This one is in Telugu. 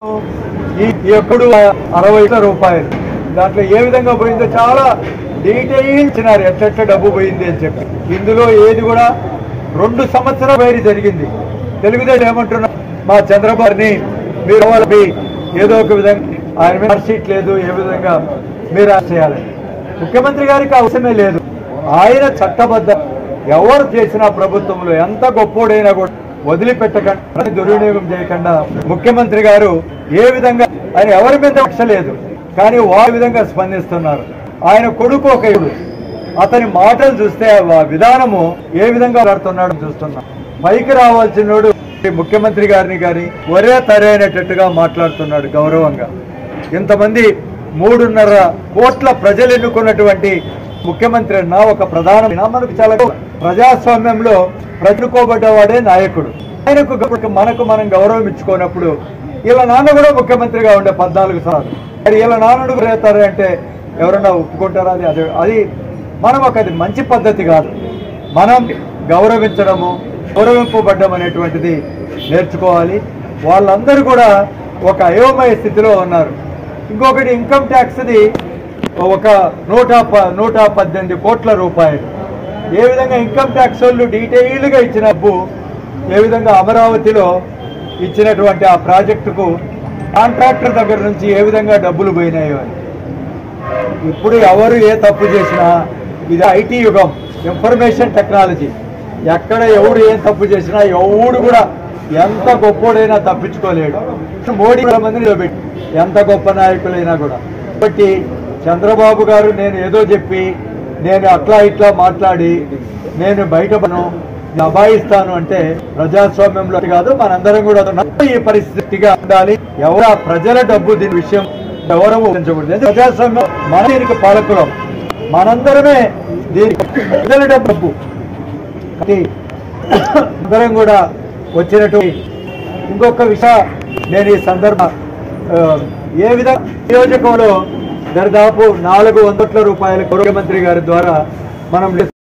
ఈ ఈ యొక్కడు అరవై వేల రూపాయలు దాంట్లో ఏ విధంగా పోయిందో చాలా డీటెయిల్ ఇచ్చినారు ఎట్లెట్ల డబ్బు పోయింది అని చెప్పి ఇందులో ఏది కూడా రెండు సంవత్సరాల వైరి జరిగింది తెలుగుదేశం ఏమంటున్నారు మా చంద్రబాబుని మీరు వాళ్ళకి ఏదో ఒక విధంగా ఆయన మీద షీట్ లేదు ఏ విధంగా మీరు ఆ చేయాలని ముఖ్యమంత్రి గారికి అవసరమే లేదు ఆయన చట్టబద్ధ ఎవరు చేసిన ప్రభుత్వంలో ఎంత గొప్పోడైనా కూడా వదిలిపెట్టకుండా దుర్వినియోగం చేయకుండా ముఖ్యమంత్రి గారు ఏ విధంగా ఆయన ఎవరి మీద కక్ష లేదు కానీ వారి విధంగా స్పందిస్తున్నారు ఆయన కొడుకు ఒక యుడు. అతని మాటలు చూస్తే ఆ విధానము ఏ విధంగా మాట్లాడుతున్నాడో చూస్తున్నాం పైకి రావాల్సినోడు ఈ ముఖ్యమంత్రి గారిని కానీ ఒరే తరైనట్టుగా మాట్లాడుతున్నాడు గౌరవంగా ఇంతమంది మూడున్నర కోట్ల ప్రజలు ఎన్నుకున్నటువంటి ముఖ్యమంత్రి అన్న ఒక ప్రధాన మనకు చాలా ప్రజాస్వామ్యంలో ప్రజలుకోబడ్డవాడే నాయకుడు ఆయనకు గౌరవ- మనకు మనం గౌరవం ఇచ్చుకోనప్పుడు ఇలా నాన్న కూడా ముఖ్యమంత్రిగా ఉండే పద్నాలుగు సార్లు మరి ఇలా నాన్నడు రేతారు అంటే ఎవరన్నా ఒప్పుకుంటారా అది అది అది మనం ఒక అది మంచి పద్ధతి కాదు మనం గౌరవించడము గౌరవింపబడ్డం అనేటువంటిది నేర్చుకోవాలి వాళ్ళందరూ కూడా ఒక అయోమయ స్థితిలో ఉన్నారు ఇంకొకటి ఇన్కమ్ ట్యాక్స్ది ఒక నూట ప- నూట పద్దెనిమిది కోట్ల రూపాయలు ఏ విధంగా ఇన్కమ్ ట్యాక్స్ వాళ్ళు డీటెయిల్గా ఇచ్చిన డబ్బు ఏ విధంగా అమరావతిలో ఇచ్చినటువంటి ఆ ప్రాజెక్టుకు కాంట్రాక్టర్ దగ్గర నుంచి ఏ విధంగా డబ్బులు పోయినాయో అని ఇప్పుడు ఎవరు ఏ తప్పు చేసినా ఇది ఐటీ యుగం ఇన్ఫర్మేషన్ టెక్నాలజీ ఎక్కడ ఎవడు ఏం తప్పు చేసినా ఎవడు కూడా ఎంత గొప్పోడైనా తప్పించుకోలేడు మోడీ మందిని నిలబెట్టి ఎంత గొప్ప నాయకులైనా కూడా కాబట్టి చంద్రబాబు గారు నేను ఏదో చెప్పి నేను అట్లా ఇట్లా మాట్లాడి నేను బయటపడను అబాయిస్తాను అంటే ప్రజాస్వామ్యంలో కాదు మనందరం కూడా ఉన్నాం. ఈ పరిస్థితిగా ఉండాలి ఎవరు ఆ ప్రజల డబ్బు దీని విషయం ఎవరు ఊహించకూడదు ఎందుకంటే ప్రజాస్వామ్యం మన దీనికి పాలకులం మనందరమే దీనికి ప్రజల డబ్బు కాబట్టి అందరం కూడా వచ్చినటువంటి ఇంకొక విషయం నేను ఈ సందర్భ ఆ, ఏ విధంగా నియోజకంలో దరిదాపు నాలుగు వందల రూపాయల ముఖ్యమంత్రి గారి ద్వారా మనం